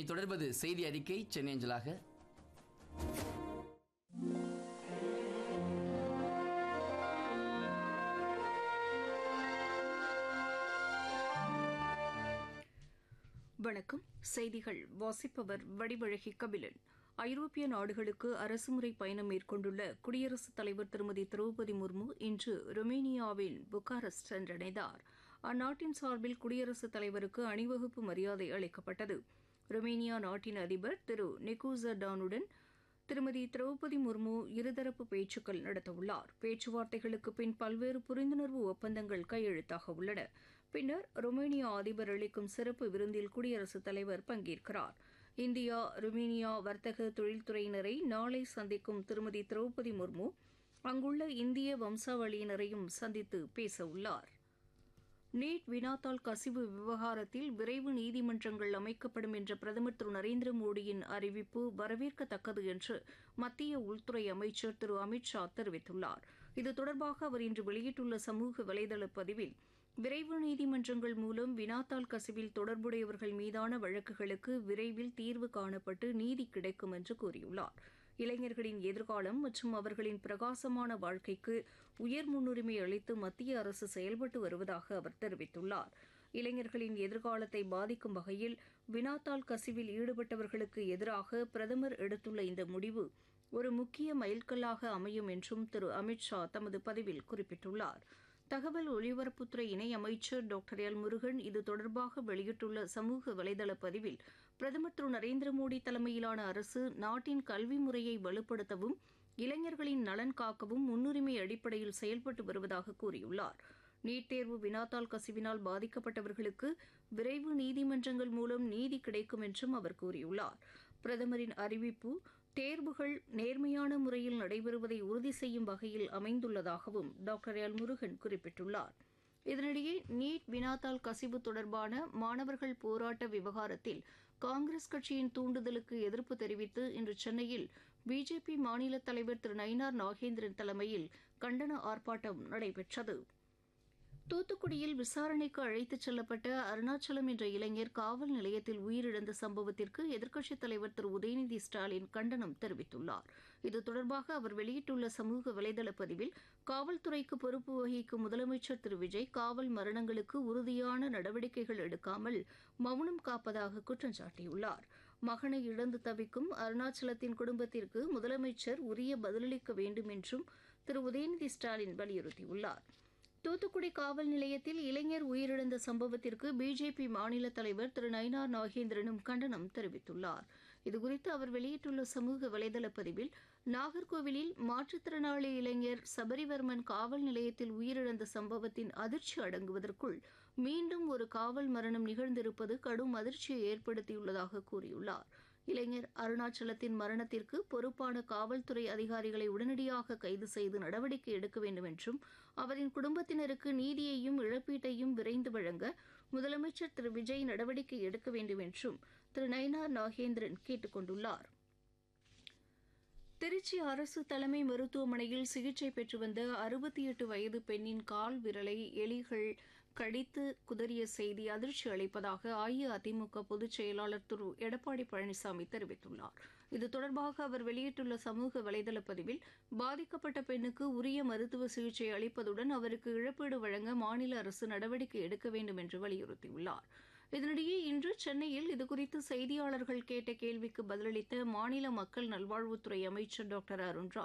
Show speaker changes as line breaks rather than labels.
இனி தொடர்வது செய்தி அறிக்கை சென்னை அஞ்சலாக
வணக்கம் செய்திகள் வாசிப்பவர் வடிவழகி கபிலன் ஐரோப்பிய நாடுகளுக்கு அரசுமுறை பயணம் மேற்கொண்டுள்ள குடியரசுத் தலைவர் திருமதி திரௌபதி முர்மு இன்று ருமேனியாவின் புக்காரெஸ்ட் சென்றடைந்தார் அந்நாட்டின் சார்பில் குடியரசுத் தலைவருக்கு அணிவகுப்பு மரியாதை அளிக்கப்பட்டது ருமேனியா நாட்டின் அதிபர் திரு நிகூசர்டானுடன் திருமதி திரௌபதி முர்மு இருதரப்பு பேச்சுக்கள் நடத்தவுள்ளார் பேச்சுவார்த்தைகளுக்கு பின் பல்வேறு புரிந்துணர்வு ஒப்பந்தங்கள் கையெழுத்தாக உள்ளன பின்னர் ருமேனியா அதிபர் அளிக்கும் சிறப்பு விருந்தில் குடியரசுத் தலைவர் பங்கேற்கிறார் இந்தியா ருமேனியா வர்த்தக தொழில்துறையினரை நாளை சந்திக்கும் திருமதி திரௌபதி முர்மு அங்குள்ள இந்திய வம்சாவளியினரையும் சந்தித்து பேசவுள்ளார் நீட் வினாத்தாள் கசிவு விவகாரத்தில் விரைவு நீதிமன்றங்கள் அமைக்கப்படும் என்ற பிரதமர் திரு நரேந்திர மோடியின் அறிவிப்பு வரவேற்கத்தக்கது என்று மத்திய உள்துறை அமைச்சர் திரு அமித் ஷா தெரிவித்துள்ளார் இது தொடர்பாக அவர் இன்று வெளியிட்டுள்ள சமூக வலைதள பதிவில் விரைவு நீதிமன்றங்கள் மூலம் வினாத்தாள் கசிவில் தொடர்புடையவர்கள் மீதான வழக்குகளுக்கு விரைவில் தீர்வு காணப்பட்டு நீதி கிடைக்கும் என்று கூறியுள்ளார் இளைஞர்களின் எதிர்காலம் மற்றும் அவர்களின் பிரகாசமான வாழ்க்கைக்கு உயர் முன்னுரிமை அளித்து மத்திய அரசு செயல்பட்டு வருவதாக அவர் தெரிவித்துள்ளார் இளைஞர்களின் எதிர்காலத்தை பாதிக்கும் வகையில் வினாத்தாள் கசிவில் ஈடுபட்டவர்களுக்கு எதிராக பிரதமர் எடுத்துள்ள இந்த முடிவு ஒரு முக்கிய மைல்கல்லாக அமையும் என்றும் திரு அமித் ஷா தமது பதிவில் குறிப்பிட்டுள்ளார் தகவல் ஒலிபரப்புத்துறை இணை அமைச்சர் டாக்டர் எல் முருகன் இது தொடர்பாக வெளியிட்டுள்ள சமூக வலைதள பதிவில் பிரதமர் திரு நரேந்திர மோடி தலைமையிலான அரசு நாட்டின் கல்வி முறையை வலுப்படுத்தவும் இளைஞர்களின் நலன் காக்கவும் முன்னுரிமை அடிப்படையில் செயல்பட்டு வருவதாக கூறியுள்ளார் நீட் தேர்வு வினாத்தாள் கசிவினால் பாதிக்கப்பட்டவர்களுக்கு விரைவு நீதிமன்றங்கள் மூலம் நீதி கிடைக்கும் என்றும் அவர் கூறியுள்ளார் பிரதமரின் அறிவிப்பு தேர்வுகள் நேர்மையான முறையில் நடைபெறுவதை உறுதி செய்யும் வகையில் அமைந்துள்ளதாகவும் டாக்டர் எல் முருகன் குறிப்பிட்டுள்ளார் இதனிடையே நீட் வினாத்தாள் கசிவு தொடர்பான மாணவர்கள் போராட்ட விவகாரத்தில் காங்கிரஸ் கட்சியின் தூண்டுதலுக்கு எதிர்ப்பு தெரிவித்து இன்று சென்னையில் பிஜேபி மாநில தலைவர் திரு நயினார் நாகேந்திரன் தலைமையில் கண்டன ஆர்ப்பாட்டம் நடைபெற்றது தூத்துக்குடியில் விசாரணைக்கு அழைத்துச் செல்லப்பட்ட அருணாச்சலம் என்ற இளைஞர் காவல் நிலையத்தில் உயிரிழந்த சம்பவத்திற்கு எதிர்க்கட்சித் தலைவர் திரு உதயநிதி ஸ்டாலின் கண்டனம் தெரிவித்துள்ளார் இது தொடர்பாக அவர் வெளியிட்டுள்ள சமூக வலைதள பதிவில் காவல்துறைக்கு பொறுப்பு வகிக்கும் முதலமைச்சர் திரு விஜய் காவல் மரணங்களுக்கு உறுதியான நடவடிக்கைகள் எடுக்காமல் மௌனம் காப்பதாக குற்றம் சாட்டியுள்ளார் மகனை இழந்து தவிக்கும் அருணாச்சலத்தின் குடும்பத்திற்கு முதலமைச்சர் உரிய பதிலளிக்க வேண்டும் என்றும் திரு உதயநிதி ஸ்டாலின் வலியுறுத்தியுள்ளார் தூத்துக்குடி காவல் நிலையத்தில் இளைஞர் உயிரிழந்த சம்பவத்திற்கு பிஜேபி மாநில தலைவர் திரு நயினார் நாகேந்திரனும் கண்டனம் தெரிவித்துள்ளார் இதுகுறித்து அவர் வெளியிட்டுள்ள சமூக வலைதள பதிவில் நாகர்கோவிலில் மாற்றுத்திறனாளி இளைஞர் சபரிவர்மன் காவல் நிலையத்தில் உயிரிழந்த சம்பவத்தின் அதிர்ச்சி அடங்குவதற்குள் மீண்டும் ஒரு காவல் மரணம் நிகழ்ந்திருப்பது கடும் அதிர்ச்சியை ஏற்படுத்தியுள்ளதாக கூறியுள்ளார் இளைஞர் அருணாச்சலத்தின் மரணத்திற்கு பொறுப்பான காவல்துறை அதிகாரிகளை உடனடியாக கைது செய்து நடவடிக்கை எடுக்க வேண்டும் என்றும் அவரின் குடும்பத்தினருக்கு நீதியையும் இழப்பீட்டையும் விரைந்து வழங்க முதலமைச்சர் திரு விஜய் நடவடிக்கை எடுக்க வேண்டும் என்றும் திரு நயினார் நாகேந்திரன் கேட்டுக் கொண்டுள்ளார் திருச்சி அரசு தலைமை மருத்துவமனையில் சிகிச்சை பெற்று வந்த அறுபத்தி எட்டு வயது பெண்ணின் கால் விரலை எலிகள் கடித்து குதறிய செய்தி அதிர்ச்சி அளிப்பதாக அஇஅதிமுக பொதுச் செயலாளர் திரு எடப்பாடி பழனிசாமி தெரிவித்துள்ளார் இது தொடர்பாக அவர் வெளியிட்டுள்ள சமூக வலைதள பதிவில் பாதிக்கப்பட்ட பெண்ணுக்கு உரிய மருத்துவ சிகிச்சை அளிப்பதுடன் அவருக்கு இழப்பீடு வழங்க மாநில அரசு நடவடிக்கை எடுக்க வேண்டும் என்று வலியுறுத்தியுள்ளார் இதனிடையே இன்று சென்னையில் இதுகுறித்து செய்தியாளர்கள் கேட்ட கேள்விக்கு பதிலளித்த மாநில மக்கள் நல்வாழ்வுத்துறை அமைச்சர் டாக்டர் அருண்ராஜ்